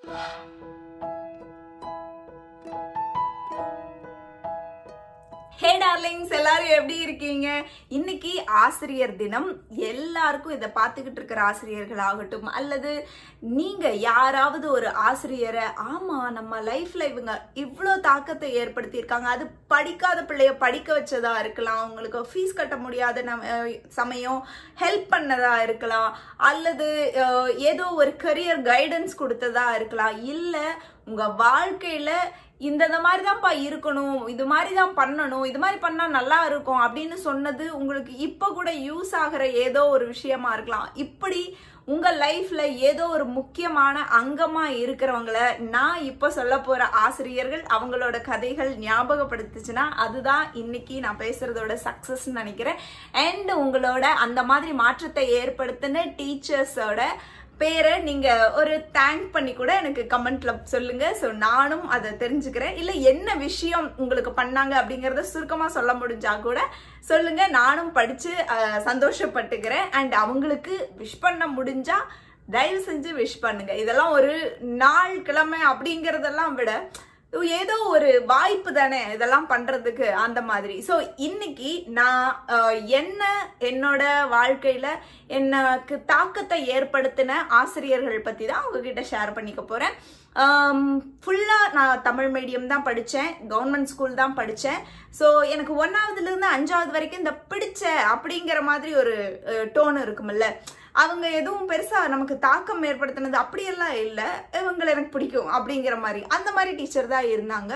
ஹே darlings எல்லாரும் எப்படி இருக்கீங்க இன்னைக்கு ஆசிரியர் தினம் எல்லாருக்கும் இதை பார்த்துக்கிட்டு இருக்கிற ஆசிரியர்கள் ஆகட்டும் அல்லது நீங்க யாராவது ஒரு ஆசிரியரை ஆமா நம்ம லைஃப்ல இவங்க இவ்வளோ தாக்கத்தை ஏற்படுத்தியிருக்காங்க அது படிக்காத பிள்ளைய படிக்க வச்சதா இருக்கலாம் அவங்களுக்கு ஃபீஸ் கட்ட முடியாத நம்ம அஹ், சமயம் ஹெல்ப் பண்ணதா இருக்கலாம் அல்லது அஹ், ஏதோ ஒரு கரியர் கைடன்ஸ் கொடுத்ததா இருக்கலாம் இல்ல உங்க வாழ்க்கையில இந்த இந்த மாதிரி தான்ப்பா இருக்கணும் இது மாதிரி தான் பண்ணணும் இது மாதிரி பண்ணா நல்லா இருக்கும் அப்படின்னு சொன்னது உங்களுக்கு இப்ப கூட யூஸ் ஆகிற ஏதோ ஒரு விஷயமா இருக்கலாம் இப்படி உங்க லைஃப்ல ஏதோ ஒரு முக்கியமான அங்கமா இருக்கிறவங்கள நான் இப்ப சொல்ல போற ஆசிரியர்கள் அவங்களோட கதைகள் ஞாபகப்படுத்துச்சுன்னா அதுதான் இன்னைக்கு நான் பேசுறதோட சக்சஸ் நினைக்கிறேன் அண்ட் உங்களோட அந்த மாதிரி மாற்றத்தை ஏற்படுத்தின டீச்சர்ஸோட பேரை நீங்க ஒரு தேங்க் பண்ணி கூட எனக்கு கமெண்ட்ல சொல்லுங்க ஸோ நானும் அதை தெரிஞ்சுக்கிறேன் இல்ல என்ன விஷயம் உங்களுக்கு பண்ணாங்க அப்படிங்கறத சுருக்கமா சொல்ல முடிஞ்சா கூட சொல்லுங்க நானும் படிச்சு அஹ், சந்தோஷப்பட்டுக்கிறேன் அண்ட் அவங்களுக்கு விஷ் பண்ண முடிஞ்சா தயவு செஞ்சு விஷ் பண்ணுங்க இதெல்லாம் ஒரு நாள் கிழமை அப்படிங்கறதெல்லாம் விட ஏதோ ஒரு வாய்ப்பு தானே இதெல்லாம் பண்றதுக்கு அந்த மாதிரி ஸோ இன்னைக்கு நான் அஹ், என்ன என்னோட வாழ்க்கையில எனக்கு தாக்கத்தை ஏற்படுத்தின ஆசிரியர்கள் பத்தி தான் உங்ககிட்ட ஷேர் பண்ணிக்க போறேன் ஃபுல்லாக நான் தமிழ் மீடியம் தான் படித்தேன் கவர்மெண்ட் ஸ்கூல் தான் படித்தேன் ஸோ எனக்கு ஒன்றாவதுலேருந்து அஞ்சாவது வரைக்கும் இந்த பிடிச்ச அப்படிங்கிற மாதிரி ஒரு டோன் இருக்கும்ல அவங்க எதுவும் பெருசா நமக்கு தாக்கம் ஏற்படுத்தினது அப்படியெல்லாம் இல்லை இவங்களை எனக்கு பிடிக்கும் அப்படிங்கிற மாதிரி அந்த மாதிரி டீச்சர் தான் இருந்தாங்க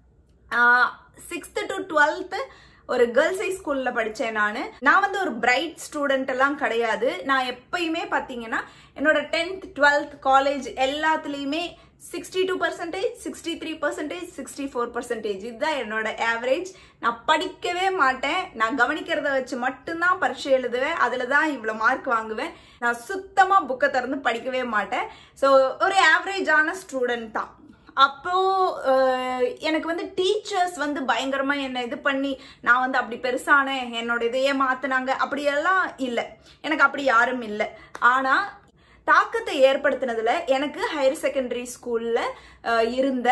சிக்ஸ்த்து டு டுவெல்த்து ஒரு கேர்ள்ஸ் ஹை ஸ்கூல்ல படிச்சேன் நான் நான் வந்து ஒரு பிரைட் ஸ்டூடெண்ட் எல்லாம் கிடையாது நான் எப்பயுமே பார்த்தீங்கன்னா என்னோட டென்த் டுவெல்த் காலேஜ் எல்லாத்துலேயுமே sixty two percentage sixty three percentage sixty four percentage இதுதான் என்னோட ஆவரேஜ் நான் படிக்கவே மாட்டேன் நான் கவனிக்கிறத வச்சு மட்டும்தான் பரீட்சை எழுதுவேன் அதில் தான் இவ்வளோ மார்க் வாங்குவேன் நான் சுத்தமாக புக்கை திறந்து படிக்கவே மாட்டேன் ஸோ ஒரு ஆவரேஜான ஸ்டூடெண்ட் தான் அப்போ அஹ், எனக்கு வந்து டீச்சர்ஸ் வந்து பயங்கரமா என்னை இது பண்ணி நான் வந்து அப்படி பெருசானேன் என்னோட இதையே மாத்துனாங்க அப்படியெல்லாம் இல்லை எனக்கு அப்படி யாரும் இல்லை ஆனா தாக்கத்தை ஏற்படுத்தினதுல எனக்கு ஹையர் செகண்டரி ஸ்கூல்ல அஹ், இருந்த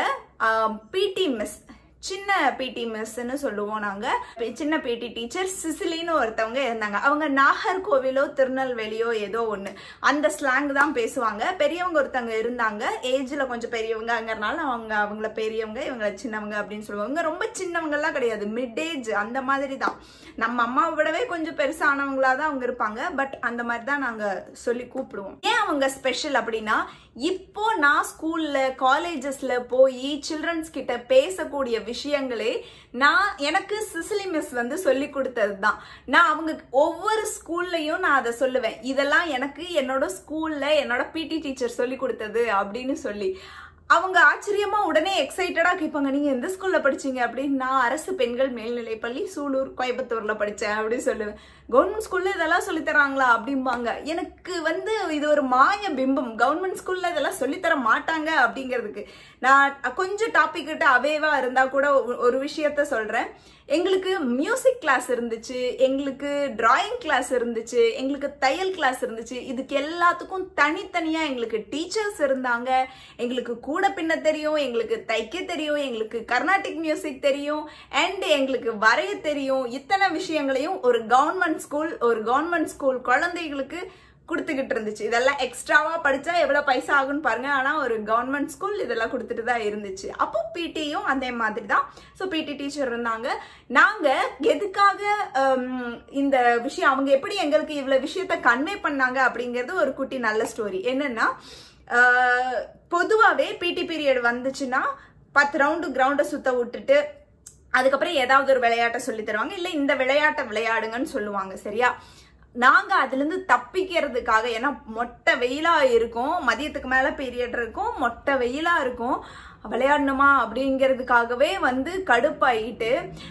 பிடி மிஸ் சின்ன பிடி மிஸ்ன்னு சொல்லுவோம் நாங்க சின்ன பிடி டீச்சர் சிசிலின்னு ஒருத்தவங்க இருந்தாங்க அவங்க நாகர்கோவிலோ திருநெல்வேலியோ ஏதோ ஒண்ணு அந்த ஸ்லாங் தான் பேசுவாங்க பெரியவங்க ஒருத்தவங்க இருந்தாங்க ஏஜ்ல கொஞ்சம் பெரியவங்கங்கிறனால அவங்க அவங்கள பெரியவங்க இவங்கள சின்னவங்க அப்படின்னு சொல்லுவாங்க ரொம்ப சின்னவங்க எல்லாம் கிடையாது மிட் ஏஜ் அந்த மாதிரி தான் நம்ம அம்மாவை விடவே கொஞ்சம் பெருசானவங்களா தான் அவங்க இருப்பாங்க பட் அந்த மாதிரி தான் நாங்க சொல்லி கூப்பிடுவோம் ஏன் அவங்க ஸ்பெஷல் அப்படின்னா இப்போ நான் ஸ்கூல்ல காலேஜஸ்ல போய் சில்ட்ரன்ஸ் கிட்ட பேசக்கூடிய விஷயங்களே நான் எனக்கு சிசிலி மிஸ் வந்து சொல்லி கொடுத்தது தான் நான் அவங்க ஒவ்வொரு ஸ்கூல்லையும் நான் அதை சொல்லுவேன் இதெல்லாம் எனக்கு என்னோட ஸ்கூல்ல என்னோட பிடி டீச்சர் சொல்லி கொடுத்தது அப்படின்னு சொல்லி அவங்க ஆச்சரியமா உடனே எக்ஸைட்டடா கேட்பாங்க நீங்க எந்த ஸ்கூல்ல படிச்சீங்க அப்படின்னு நான் அரசு பெண்கள் மேல்நிலைப்பள்ளி சூலூர் கோயம்புத்தூர்ல படிச்சேன் அப்படின்னு சொல்லுவேன் கவர்மெண்ட் ஸ்கூல்ல இதெல்லாம் சொல்லி தராங்களா அப்படிம்பாங்க எனக்கு வந்து இது ஒரு மாய பிம்பம் கவர்மெண்ட் ஸ்கூல்ல இதெல்லாம் சொல்லித்தர மாட்டாங்க அப்படிங்கிறதுக்கு நான் கொஞ்சம் டாபிக் கிட்ட அவேவா இருந்தா கூட ஒரு- ஒரு விஷயத்த சொல்றேன் எங்களுக்கு மியூசிக் கிளாஸ் இருந்துச்சு எங்களுக்கு டிராயிங் கிளாஸ் இருந்துச்சு எங்களுக்கு தையல் கிளாஸ் இருந்துச்சு இதுக்கு எல்லாத்துக்கும் தனித்தனியா எங்களுக்கு டீச்சர்ஸ் இருந்தாங்க எங்களுக்கு கூட பின்ன தெரியும் எங்களுக்கு தைக்க தெரியும் எங்களுக்கு கர்நாடிக் மியூசிக் தெரியும் அண்ட் எங்களுக்கு வரைய தெரியும் இத்தனை விஷயங்களையும் ஒரு கவர்மெண்ட் ஸ்கூல் ஒரு கவர்மெண்ட் ஸ்கூல் குழந்தைகளுக்கு கொடுத்துக்கிட்டு இருந்துச்சு இதெல்லாம் எக்ஸ்ட்ராவா படிச்சா எவ்வளவு பைசா ஆகும்னு பாருங்க ஆனா ஒரு கவர்மெண்ட் ஸ்கூல் இதெல்லாம் கொடுத்துட்டு தான் இருந்துச்சு அப்போ பிடியும் அதே மாதிரி தான் ஸோ பிடி டீச்சர் இருந்தாங்க நாங்க எதுக்காக ஹம், இந்த விஷயம் அவங்க எப்படி எங்களுக்கு இவ்வளவு விஷயத்த கன்வே பண்ணாங்க அப்படிங்கிறது ஒரு குட்டி நல்ல ஸ்டோரி என்னன்னா ஆஹ், பொதுவாவே பிடி பீரியட் வந்துச்சுன்னா பத்து ரவுண்டு கிரவுண்டை சுத்த விட்டுட்டு அதுக்கப்புறம் ஏதாவது ஒரு விளையாட்டை சொல்லி தருவாங்க இல்ல இந்த விளையாட்டை விளையாடுங்கன்னு சொல்லுவாங்க சரியா நாங்க அதுல இருந்து தப்பிக்கிறதுக்காக ஏன்னா மொட்டை வெயிலா இருக்கும் மதியத்துக்கு மேல பீரியட் இருக்கும் மொட்டை வெயிலா இருக்கும் விளையாடணுமா அப்படிங்கிறதுக்காகவே வந்து கடுப்பாயிட்டு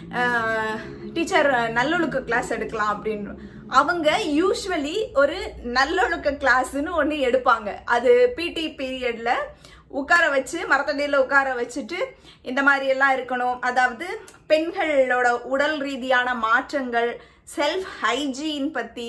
டீச்சர் நல்லொழுக்க கிளாஸ் எடுக்கலாம் அப்படின்னு அவங்க யூஸ்வலி ஒரு நல்லொழுக்க கிளாஸ்னு ஒன்று எடுப்பாங்க அது பிடி பீரியட்ல உட்கார வச்சு மரத்தடியில் உட்கார வச்சுட்டு இந்த மாதிரி எல்லாம் இருக்கணும் அதாவது பெண்களோட உடல் ரீதியான மாற்றங்கள் செல்ஃப் ஹைஜீன் பத்தி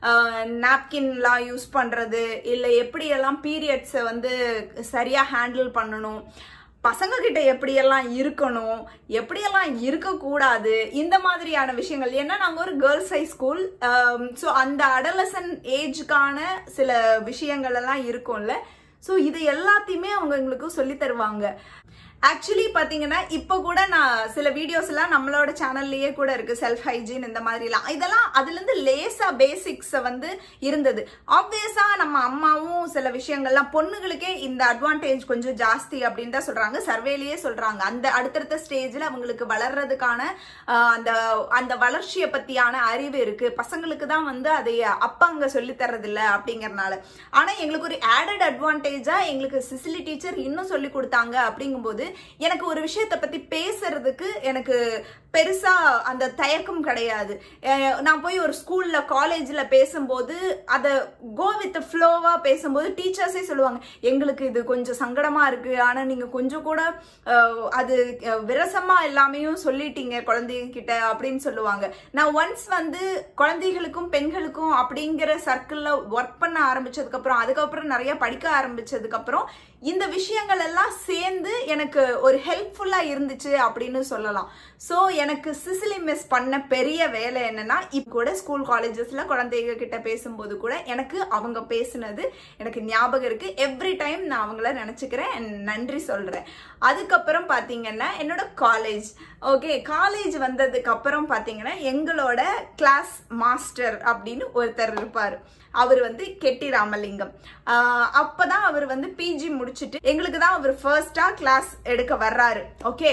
நாப்கின்லாம் யூஸ் பண்றது இல்லை எப்படியெல்லாம் பீரியட்ஸை வந்து சரியா ஹேண்டில் பண்ணணும் பசங்க கிட்ட எப்படியெல்லாம் இருக்கணும் எப்படியெல்லாம் இருக்கக்கூடாது இந்த மாதிரியான விஷயங்கள் ஏன்னா நாங்கள் ஒரு கேர்ள்ஸ் ஹை ஸ்கூல் ஸோ அந்த அடலசன் ஏஜ்க்கான சில விஷயங்கள் எல்லாம் இருக்கும்ல ஸோ இது எல்லாத்தையுமே அவங்க எங்களுக்கு சொல்லி தருவாங்க ஆக்சுவலி பாத்தீங்கன்னா இப்போ கூட நான் சில வீடியோஸ் எல்லாம் நம்மளோட சேனல்லயே கூட இருக்கு செல்ஃப் ஹைஜீன் இந்த மாதிரிலாம் இதெல்லாம் அதுல இருந்து லேசா பேசிக்ஸ் வந்து இருந்தது ஆப்வியஸா நம்ம அம்மாவும் சில விஷயங்கள்லாம் பொண்ணுகளுக்கே இந்த அட்வான்டேஜ் கொஞ்சம் ஜாஸ்தி அப்படின்னு தான் சொல்றாங்க சர்வேலயே சொல்றாங்க அந்த அடுத்தடுத்த ஸ்டேஜ்ல அவங்களுக்கு வளர்றதுக்கான ஆஹ், அந்த அந்த வளர்ச்சியை பத்தியான அறிவு இருக்கு பசங்களுக்கு தான் வந்து அதை அப்பா அங்க சொல்லி தர்றது இல்ல அப்படிங்கறதுனால ஆனா எங்களுக்கு ஒரு ஆடட் அட்வான்டேஜா எங்களுக்கு சிசிலி டீச்சர் இன்னும் சொல்லி கொடுத்தாங்க அப்படிங்கும்போது எனக்கு ஒரு விஷயத்தை பத்தி பேசுறதுக்கு எனக்கு பெருசா அந்த தயக்கம் கிடையாது அஹ் நான் போய் ஒரு ஸ்கூல்ல காலேஜ்ல பேசும்போது அதை கோ வித் ஃப்ளோவா பேசும்போது டீச்சர்ஸே சொல்லுவாங்க எங்களுக்கு இது கொஞ்சம் சங்கடமா இருக்கு ஆனா நீங்க கொஞ்சம் கூட அஹ், அது அஹ், விரசமா எல்லாமையும் சொல்லிட்டீங்க குழந்தைகிட்ட அப்படின்னு சொல்லுவாங்க நான் ஒன்ஸ் வந்து குழந்தைகளுக்கும் பெண்களுக்கும் அப்படிங்கிற சர்க்கிள்ல ஒர்க் பண்ண ஆரம்பிச்சதுக்கு அப்புறம் அதுக்கப்புறம் நிறைய படிக்க ஆரம்பிச்சதுக்கு அப்புறம் இந்த விஷயங்கள் எல்லாம் சேர்ந்து எனக்கு ஒரு ஹெல்ப்ஃபுல்லா இருந்துச்சு அப்படின்னு சொல்லலாம் சோ எனக்கு சிசிலி மிஸ் பண்ண பெரிய வேலை என்னன்னா இப்ப கூட ஸ்கூல் காலேஜஸ்ல குழந்தைங்க கிட்ட பேசும்போது கூட எனக்கு அவங்க பேசுனது எனக்கு ஞாபகம் இருக்கு எவ்ரி டைம் நான் அவங்கள நினைச்சுக்கிறேன் and நன்றி சொல்றேன் அதுக்கப்புறம் பாத்தீங்கன்னா என்னோட காலேஜ் ஓகே காலேஜ் வந்ததுக்கு அப்புறம் பாத்தீங்கன்னா எங்களோட கிளாஸ் மாஸ்டர் அப்படின்னு ஒருத்தர் இருப்பாரு அவர் வந்து கெட்டி ராமலிங்கம் ஆஹ் அப்பதான் அவர் வந்து பிஜி முடிச்சுட்டு எங்களுக்கு தான் அவர் ஃபர்ஸ்டா கிளாஸ் எடுக்க வர்றாரு ஓகே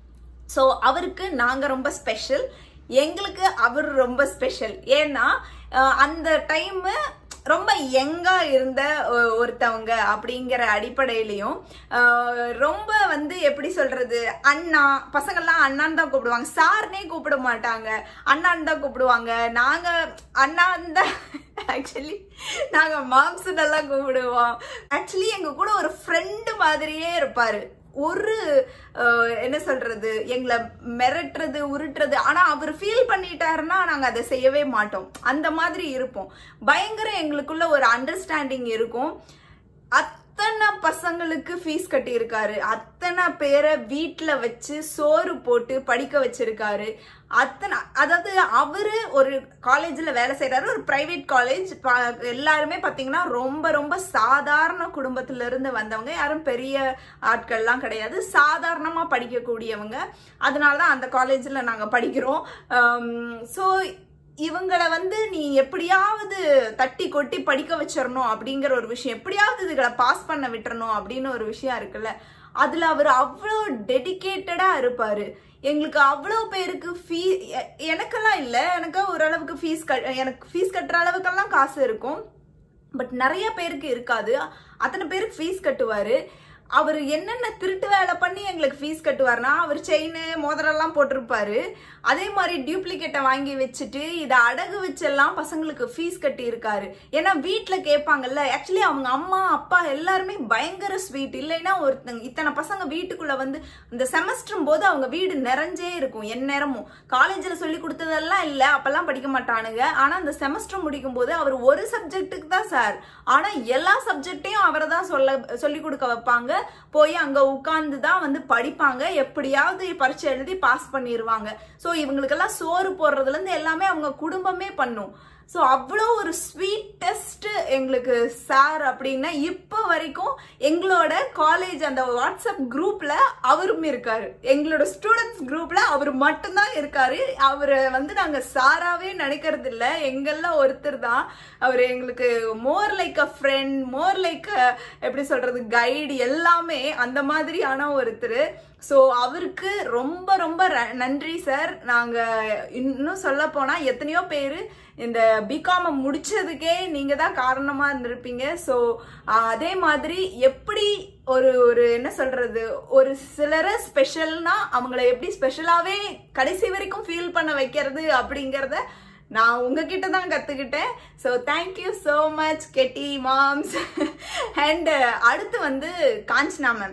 ஸோ அவருக்கு நாங்க ரொம்ப ஸ்பெஷல் எங்களுக்கு அவர் ரொம்ப ஸ்பெஷல் ஏன்னா ஆஹ் அந்த டைம் ரொம்ப யங்கா இருந்த ஒ- ஒருத்தவங்க அப்படிங்கிற அடிப்படையிலையும் ஆஹ் ரொம்ப வந்து எப்படி சொல்றது அண்ணா பசங்கள்லாம் அண்ணான்னு தான் கூப்பிடுவாங்க சார்னே கூப்பிட மாட்டாங்க அண்ணான்னு தான் கூப்பிடுவாங்க நாங்க அண்ணான் தான் ஆக்சுவலி நாங்க மாம்சனெல்லாம் கூப்பிடுவோம் ஆக்சுவலி எங்க கூட ஒரு ஃப்ரெண்டு மாதிரியே இருப்பாரு ஒரு அஹ், என்ன சொல்றது எங்களை மிரட்டுறது உருட்டுறது ஆனா அவர் ஃபீல் பண்ணிட்டாருன்னா நாங்க அதை செய்யவே மாட்டோம் அந்த மாதிரி இருப்போம் பயங்கர எங்களுக்குள்ள ஒரு அண்டர்ஸ்டாண்டிங் இருக்கும் அத்தனை பசங்களுக்கு ஃபீஸ் கட்டியிருக்காரு அத்தனை பேரை வீட்ல வச்சு சோறு போட்டு படிக்க வச்சிருக்காரு அத்தனை அதாவது அவரு ஒரு காலேஜ்ல வேலை செய்யறாரு ஒரு பிரைவேட் காலேஜ் எல்லாருமே பாத்தீங்கன்னா ரொம்ப ரொம்ப சாதாரண குடும்பத்துல இருந்து வந்தவங்க யாரும் பெரிய ஆட்கள்லாம் கிடையாது சாதாரணமா படிக்கக்கூடியவங்க அதனாலதான் அந்த காலேஜ்ல நாங்க படிக்கிறோம் ஸோ இவங்களை வந்து நீ எப்படியாவது தட்டி கொட்டி படிக்க வச்சிடணும் அப்படிங்கிற ஒரு விஷயம் எப்படியாவது இதுகளை பாஸ் பண்ண விட்டுறணும் அப்படின்னு ஒரு விஷயம் இருக்குல்ல அதுல அவர் அவ்வளோ டெடிகேட்டடா இருப்பாரு எங்களுக்கு அவ்வளோ பேருக்கு ஃபீ எனக்கெல்லாம் இல்லை எனக்கு ஓரளவுக்கு ஃபீஸ் கட் எனக்கு ஃபீஸ் கட்டுற அளவுக்கெல்லாம் காசு இருக்கும் பட் நிறைய பேருக்கு இருக்காது அத்தனை பேருக்கு ஃபீஸ் கட்டுவாரு அவர் என்னென்ன திருட்டு வேலை பண்ணி எங்களுக்கு ஃபீஸ் கட்டுவார்னா அவர் செயின் மோதிரம்லாம் போட்டிருப்பாரு அதே மாதிரி டியூப்ளிகேட்டை வாங்கி வச்சுட்டு இதை அடகு வச்செல்லாம் பசங்களுக்கு ஃபீஸ் கட்டி இருக்காரு ஏன்னா வீட்டில் கேட்பாங்கல்ல ஆக்சுவலி அவங்க அம்மா அப்பா எல்லாருமே பயங்கர ஸ்வீட் இல்லைன்னா ஒருத்தங்க இத்தனை பசங்க வீட்டுக்குள்ள வந்து இந்த செமஸ்டரும் போது அவங்க வீடு நிறைஞ்சே இருக்கும் எந்நேரமும் காலேஜில் சொல்லி கொடுத்ததெல்லாம் இல்லை அப்பெல்லாம் படிக்க மாட்டானுங்க ஆனால் அந்த செமஸ்டர் முடிக்கும் போது அவர் ஒரு சப்ஜெக்ட்டுக்கு தான் சார் ஆனால் எல்லா சப்ஜெக்டையும் அவரை தான் சொல்ல சொல்லி கொடுக்க வைப்பாங்க போய் அங்கே உட்கார்ந்து தான் வந்து படிப்பாங்க எப்படியாவது பரீட்சை எழுதி பாஸ் பண்ணிடுவாங்க ஸோ இவங்களுக்கெல்லாம் சோறு போடுறதுலேருந்து எல்லாமே அவங்க குடும்பமே பண்ணும் ஸோ அவ்வளோ ஒரு ஸ்வீட்டஸ்ட் எங்களுக்கு சார் அப்படின்னா இப்போ வரைக்கும் எங்களோட காலேஜ் அந்த வாட்ஸ்அப் குரூப்ல அவரும் இருக்காரு எங்களோட ஸ்டூடெண்ட்ஸ் குரூப்ல அவர் மட்டும்தான் இருக்காரு அவரை வந்து நாங்க சாராவே நினைக்கிறது இல்ல எங்கெல்லாம் ஒருத்தர் தான் அவர் எங்களுக்கு more like a friend more like எப்படி சொல்றது கைடு எல்லாமே அந்த மாதிரியான ஒருத்தர் ஸோ அவருக்கு ரொம்ப ரொம்ப ர- நன்றி சார் நாங்க இன்னும் சொல்ல போனா எத்தனையோ பேர் இந்த பிகாம முடிச்சதுக்கே நீங்க தான் காரணமா இருந்திருப்பீங்க ஸோ அதே மாதிரி எப்படி ஒரு ஒரு என்ன சொல்றது ஒரு சிலரை ஸ்பெஷல்னா அவங்கள எப்படி ஸ்பெஷலாவே கடைசி வரைக்கும் ஃபீல் பண்ண வைக்கிறது அப்படிங்கறத நான் உங்ககிட்ட தான் கத்துக்கிட்டேன் ஸோ தேங்க்யூ ஸோ மச் கெட்டி மாம்ஸ் அண்ட் அடுத்து வந்து காஞ்சனா மேம்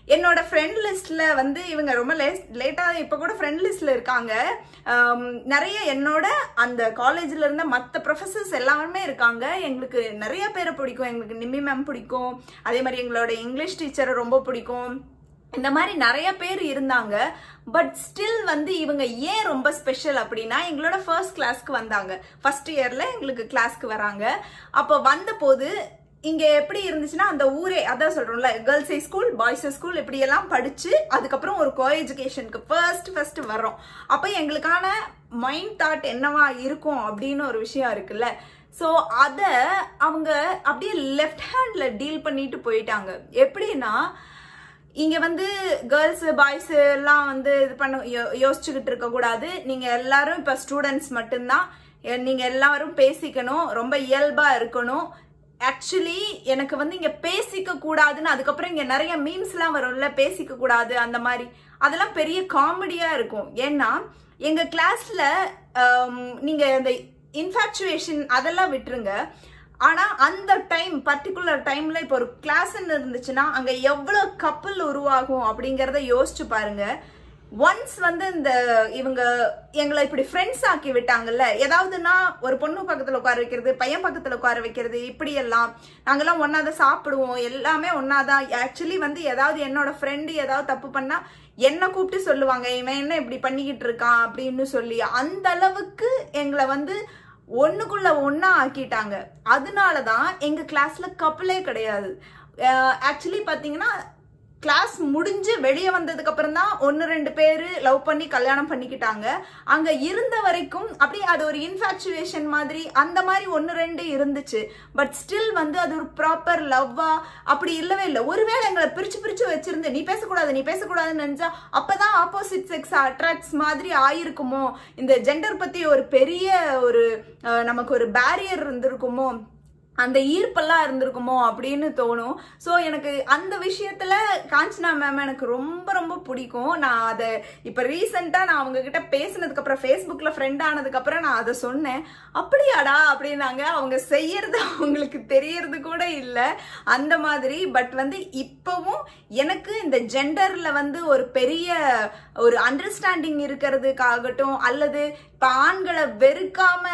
என்னோட ஃப்ரெண்ட் லிஸ்ட்ல வந்து இவங்க ரொம்ப லேட்டா இப்ப கூட ஃப்ரெண்ட் லிஸ்ட்ல இருக்காங்க ஆம், நிறைய என்னோட அந்த காலேஜ்ல இருந்த மற்ற ப்ரொஃபசர்ஸ் எல்லாருமே இருக்காங்க எங்களுக்கு நிறைய பேரை பிடிக்கும் எங்களுக்கு நிம்மி மேம் பிடிக்கும் அதே மாதிரி எங்களோட இங்கிலீஷ் டீச்சரை ரொம்ப பிடிக்கும் இந்த மாதிரி நிறைய பேர் இருந்தாங்க பட் ஸ்டில் வந்து இவங்க ஏன் ரொம்ப ஸ்பெஷல் அப்படின்னா எங்களோட ஃபர்ஸ்ட் கிளாஸ்க்கு வந்தாங்க ஃபர்ஸ்ட் இயர்ல எங்களுக்கு கிளாஸ்க்கு வராங்க அப்போ வந்த போது இங்க எப்படி இருந்துச்சுன்னா அந்த ஊரே அதான் சொல்றோம்ல girls high school boys school இப்படி எல்லாம் படிச்சு அதுக்கப்புறம் ஒரு கோ எஜுகேஷனுக்கு ஃபர்ஸ்ட் ஃபர்ஸ்ட் வர்றோம் அப்ப எங்களுக்கான மைண்ட் தாட் என்னவா இருக்கும் அப்படின்னு ஒரு விஷயம் இருக்குல்ல ஸோ அதை அவங்க அப்படியே லெஃப்ட் ஹேண்ட்ல டீல் பண்ணிட்டு போயிட்டாங்க எப்படின்னா இங்க வந்து கேர்ள்ஸ் பாய்ஸ் எல்லாம் வந்து இது பண்ண யோ- யோசிச்சுக்கிட்டு இருக்க கூடாது நீங்க எல்லாரும் இப்ப ஸ்டூடெண்ட்ஸ் மட்டும்தான் எ- நீங்க எல்லாரும் பேசிக்கணும் ரொம்ப இயல்பா இருக்கணும் ஆக்சுவலி எனக்கு வந்து இங்க பேசிக்க கூடாதுன்னு அதுக்கப்புறம் இங்க நிறைய மீம்ஸ் எல்லாம் வரும்ல பேசிக்க கூடாது அந்த மாதிரி அதெல்லாம் பெரிய காமெடியா இருக்கும் ஏன்னா எங்க கிளாஸ்ல நீங்க இந்த இன்ஃபாக்சுவேஷன் அதெல்லாம் விட்டுருங்க ஆனா அந்த டைம் பர்டிகுலர் டைம்ல இப்போ ஒரு கிளாஸ்ன்னு இருந்துச்சுன்னா அங்க எவ்வளவு கப்பல் உருவாகும் அப்படிங்கறத யோசிச்சு பாருங்க ஒன்ஸ் வந்து இந்த இவங்க எங்களை இப்படி ஃப்ரெண்ட்ஸ் ஆக்கி விட்டாங்கல்ல ஏதாவதுன்னா ஒரு பொண்ணு பக்கத்துல உட்கார வைக்கிறது பையன் பக்கத்துல உட்கார வைக்கிறது இப்படி எல்லாம் நாங்கெல்லாம் ஒன்னாதான் சாப்பிடுவோம் எல்லாமே ஒன்னாதான் ஆக்சுவலி வந்து ஏதாவது என்னோட ஃப்ரெண்டு ஏதாவது தப்பு பண்ணா என்ன கூப்பிட்டு சொல்லுவாங்க இவன் என்ன இப்படி பண்ணிக்கிட்டு இருக்கான் அப்படின்னு சொல்லி அந்த அளவுக்கு எங்களை வந்து ஒண்ணுக்குள்ள ஒண்ணா ஆக்கிட்டாங்க அதனாலதான் எங்க கிளாஸ்ல கப்பலே கிடையாது ஆக்சுவலி பாத்தீங்கன்னா கிளாஸ் முடிஞ்சு வெளியே வந்ததுக்கு அப்புறம் தான் ஒன்னு ரெண்டு பேரு லவ் பண்ணி கல்யாணம் பண்ணிக்கிட்டாங்க அங்க இருந்த வரைக்கும் அப்படியே அது ஒரு இன்ஃபாக்சுவேஷன் மாதிரி அந்த மாதிரி ஒன்னு ரெண்டு இருந்துச்சு பட் ஸ்டில் வந்து அது ஒரு ப்ராப்பர் லவ்வா அப்படி இல்லவே இல்லை ஒருவேளை எங்களை பிரிச்சு பிரிச்சு வச்சிருந்து நீ பேசக்கூடாது நீ பேசக்கூடாதுன்னு நினைச்சா அப்பதான் ஆப்போசிட் செக்ஸ் அட்ராக்ட்ஸ் மாதிரி ஆயிருக்குமோ இந்த ஜெண்டர் பத்தி ஒரு பெரிய ஒரு அஹ், நமக்கு ஒரு பேரியர் இருந்திருக்குமோ அந்த ஈர்ப்பெல்லாம் இருந்திருக்குமோ அப்படின்னு தோணும் ஸோ எனக்கு அந்த விஷயத்துல காஞ்சனா மேம் எனக்கு ரொம்ப ரொம்ப பிடிக்கும் நான் அதை இப்போ ரீசெண்டாக நான் அவங்க கிட்ட பேசினதுக்கு அப்புறம் ஃபேஸ்புக்ல ஃப்ரெண்ட் ஆனதுக்கு அப்புறம் நான் அதை சொன்னேன் அப்படியாடா அப்படின்னாங்க அவங்க செய்யறது அவங்களுக்கு தெரியறது கூட இல்லை அந்த மாதிரி பட் வந்து இப்பவும் எனக்கு இந்த ஜெண்டர்ல வந்து ஒரு பெரிய ஒரு அண்டர்ஸ்டாண்டிங் இருக்கிறதுக்காகட்டும் அல்லது இப்போ ஆண்களை வெறுக்காம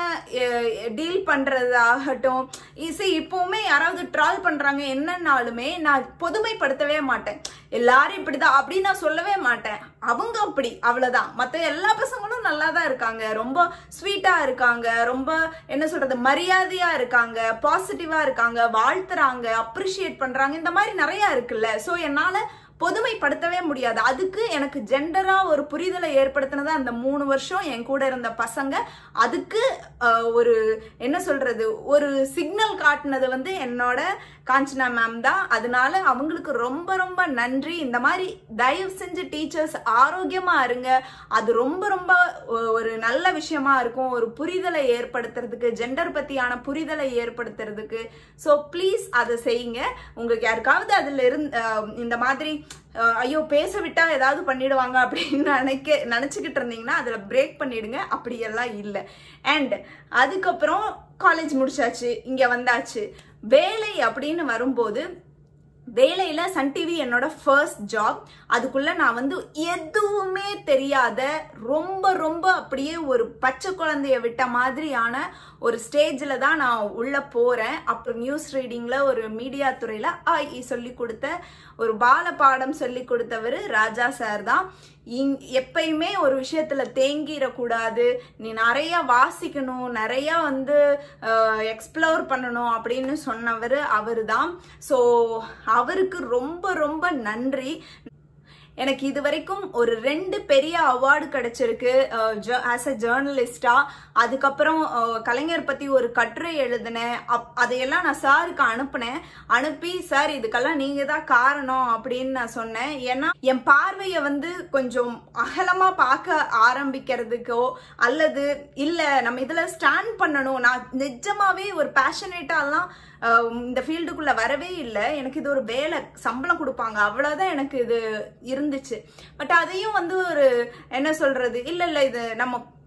டீல் பண்றதாகட்டும் இசை இப்பவுமே யாராவது ட்ரால் பண்றாங்க என்னன்னாலுமே நான் பொதுமைப்படுத்தவே மாட்டேன் எல்லாரும் இப்படிதான் அப்படின்னு நான் சொல்லவே மாட்டேன் அவங்க அப்படி அவ்வளவுதான் மத்த எல்லா பசங்களும் நல்லா தான் இருக்காங்க ரொம்ப ஸ்வீட்டா இருக்காங்க ரொம்ப என்ன சொல்றது மரியாதையா இருக்காங்க பாசிட்டிவா இருக்காங்க வாழ்த்துறாங்க அப்ரிஷியேட் பண்றாங்க இந்த மாதிரி நிறைய இருக்குல்ல சோ என்னால பொதுமைப்படுத்தவே முடியாது அதுக்கு எனக்கு ஜெண்டரா ஒரு புரிதலை ஏற்படுத்தினது அந்த மூணு வருஷம் என் கூட இருந்த பசங்க அதுக்கு அஹ், ஒரு என்ன சொல்றது ஒரு சிக்னல் காட்டினது வந்து என்னோட காஞ்சனா மேம் தான் அதனால அவங்களுக்கு ரொம்ப ரொம்ப நன்றி இந்த மாதிரி தயவு செஞ்சு டீச்சர்ஸ் ஆரோக்கியமா இருங்க அது ரொம்ப ரொம்ப ஒ- ஒரு நல்ல விஷயமா இருக்கும் ஒரு புரிதலை ஏற்படுத்துறதுக்கு ஜெண்டர் பத்தியான புரிதலை ஏற்படுத்துறதுக்கு ஸோ ப்ளீஸ் அதை செய்யுங்க உங்களுக்கு யாருக்காவது அதுல இருந்து அஹ், இந்த மாதிரி அஹ், ஐயோ பேச விட்டா ஏதாவது பண்ணிடுவாங்க அப்படின்னு நினைக்க நினைச்சுக்கிட்டு இருந்தீங்கன்னா அதுல பிரேக் பண்ணிடுங்க அப்படியெல்லாம் இல்லை அண்ட் அதுக்கப்புறம் காலேஜ் முடிச்சாச்சு இங்க வந்தாச்சு வேலை அப்படின்னு வரும்போது வேலையில சன் டிவி என்னோட ஃபர்ஸ்ட் ஜாப் அதுக்குள்ள நான் வந்து எதுவுமே தெரியாத ரொம்ப ரொம்ப அப்படியே ஒரு பச்சை குழந்தைய விட்ட மாதிரியான ஒரு ஸ்டேஜ்ல தான் நான் உள்ள போறேன் அப்புறம் நியூஸ் ரீடிங்ல ஒரு மீடியா துறையில ஆஇ சொல்லி கொடுத்த ஒரு பால பாடம் சொல்லி கொடுத்தவர் ராஜா சார் தான் இங் எப்பயுமே ஒரு விஷயத்துல தேங்கிடக்கூடாது நீ நிறைய வாசிக்கணும் நிறைய வந்து எக்ஸ்ப்ளோர் பண்ணணும் அப்படின்னு சொன்னவர் அவர் தான் ஸோ அவருக்கு ரொம்ப ரொம்ப நன்றி எனக்கு இது வரைக்கும் ஒரு ரெண்டு பெரிய அவார்டு கிடைச்சிருக்கு ஆஸ் அ ஜேர்னலிஸ்டா அதுக்கப்புறம் அஹ், கலைஞர் பத்தி ஒரு கட்டுரை எழுதினேன் அப்- அதையெல்லாம் நான் சாருக்கு அனுப்புனேன் அனுப்பி சார் இதுக்கெல்லாம் நீங்க தான் காரணம் அப்படின்னு நான் சொன்னேன் ஏன்னா என் பார்வையை வந்து கொஞ்சம் அகலமா பார்க்க ஆரம்பிக்கிறதுக்கோ அல்லது இல்ல நம்ம இதுல ஸ்டாண்ட் பண்ணணும் நான் நிஜமாவே ஒரு பேஷனேட்டாலாம் அஹ் இந்த ஃபீல்டுக்குள்ள வரவே இல்லை எனக்கு இது ஒரு வேலை சம்பளம் கொடுப்பாங்க அவ்வளவுதான் எனக்கு இது இருந்துச்சு பட் அதையும் வந்து ஒரு என்ன சொல்றது இல்ல இல்ல இது நம்ம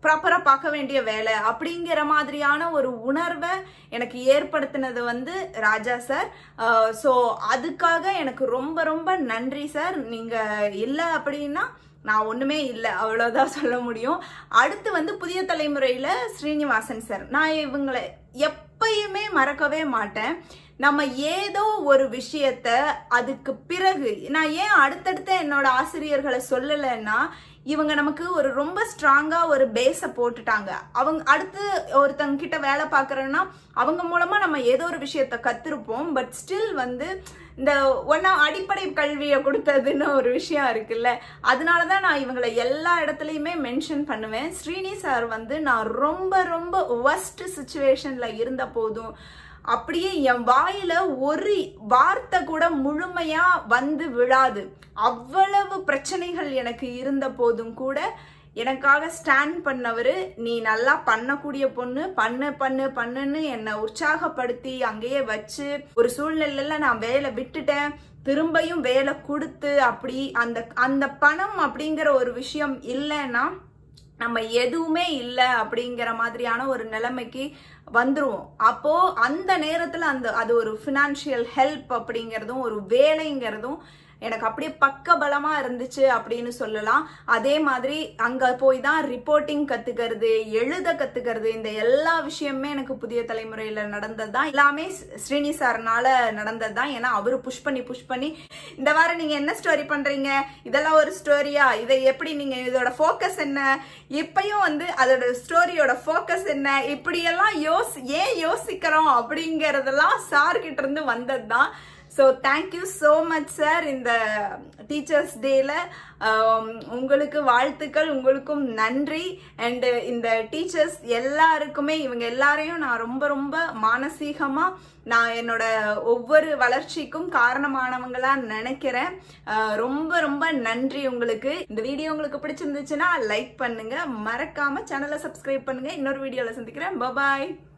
ப்ராப்பரா பார்க்க வேண்டிய வேலை அப்படிங்கிற மாதிரியான ஒரு உணர்வை எனக்கு ஏற்படுத்தினது வந்து ராஜா சார் ஸோ அதுக்காக எனக்கு ரொம்ப ரொம்ப நன்றி சார் நீங்க இல்லை அப்படின்னா நான் ஒண்ணுமே இல்லை அவ்வளோதான் சொல்ல முடியும் அடுத்து வந்து புதிய தலைமுறையில ஸ்ரீனிவாசன் சார் நான் இவங்களை எப்பயுமே மறக்கவே மாட்டேன் நம்ம ஏதோ ஒரு விஷயத்த அதுக்கு பிறகு நான் ஏன் அடுத்தடுத்த என்னோட ஆசிரியர்களை சொல்லலைன்னா இவங்க நமக்கு ஒரு ரொம்ப ஸ்ட்ராங்கா ஒரு பேஸை போட்டுட்டாங்க அவங்க அடுத்து ஒருத்தங்க கிட்ட வேலை பார்க்கறோன்னா அவங்க மூலமா நம்ம ஏதோ ஒரு விஷயத்த கத்திருப்போம் பட் ஸ்டில் வந்து இந்த ஒன்னா அடிப்படை கல்வியை கொடுத்ததுன்னு ஒரு விஷயம் இருக்குல்ல அதனாலதான் நான் இவங்களை எல்லா இடத்துலையுமே மென்ஷன் பண்ணுவேன் ஸ்ரீனி சார் வந்து நான் ரொம்ப ரொம்ப ஒஸ்ட் சுச்சுவேஷன்ல இருந்த போதும் அப்படியே என் வாயில ஒரு வார்த்தை கூட முழுமையா வந்து விழாது அவ்வளவு பிரச்சனைகள் எனக்கு இருந்த போதும் கூட எனக்காக ஸ்டாண்ட் பண்ணவரு நீ நல்லா பண்ணக்கூடிய பொண்ணு பண்ணு பண்ணு பண்ணுன்னு என்னை உற்சாகப்படுத்தி அங்கேயே வச்சு ஒரு சூழ்நிலையில நான் வேலை விட்டுட்டேன் திரும்பியும் வேலை கொடுத்து அப்படி அந்த அந்த பணம் அப்படிங்கிற ஒரு விஷயம் இல்லைன்னா நம்ம எதுவுமே இல்லை அப்படிங்கிற மாதிரியான ஒரு நிலைமைக்கு வந்துருவோம் அப்போ அந்த நேரத்துல அந்த அது ஒரு ஃபினான்ஷியல் ஹெல்ப் அப்படிங்கிறதும் ஒரு வேலைங்கிறதும் எனக்கு அப்படியே பக்கபலமா இருந்துச்சு அப்படின்னு சொல்லலாம் அதே மாதிரி அங்க போய் தான் ரிப்போர்ட்டிங் கத்துக்கிறது எழுத கத்துக்கிறது இந்த எல்லா விஷயமுமே எனக்கு புதிய தலைமுறையில நடந்தது தான் எல்லாமே ஸ்ரீனி சார்னால நடந்தது தான் ஏன்னா அவரு புஷ் பண்ணி புஷ் பண்ணி இந்த வாரம் நீங்க என்ன ஸ்டோரி பண்றீங்க இதெல்லாம் ஒரு ஸ்டோரியா இதை எப்படி நீங்க இதோட ஃபோக்கஸ் என்ன இப்பயும் வந்து அதோட ஸ்டோரியோட ஃபோக்கஸ் என்ன இப்படியெல்லாம் யோசி ஏன் யோசிக்கிறோம் அப்படிங்கறதெல்லாம் சார் கிட்ட இருந்து வந்தது தான் so thank you so much sir இந்த டீச்சர்ஸ் டேல உங்களுக்கு வாழ்த்துக்கள் உங்களுக்கும் நன்றி அண்டு இந்த டீச்சர்ஸ் எல்லாருக்குமே இவங்க எல்லாரையும் நான் ரொம்ப ரொம்ப மானசீகமா நான் என்னோட ஒவ்வொரு வளர்ச்சிக்கும் காரணமானவங்களா நினைக்கிறேன் அஹ் ரொம்ப ரொம்ப நன்றி உங்களுக்கு இந்த வீடியோ உங்களுக்கு பிடிச்சிருந்துச்சுன்னா லைக் பண்ணுங்க மறக்காம சேனலை சப்ஸ்கிரைப் பண்ணுங்க இன்னொரு வீடியோல சந்திக்கிறேன் பாய்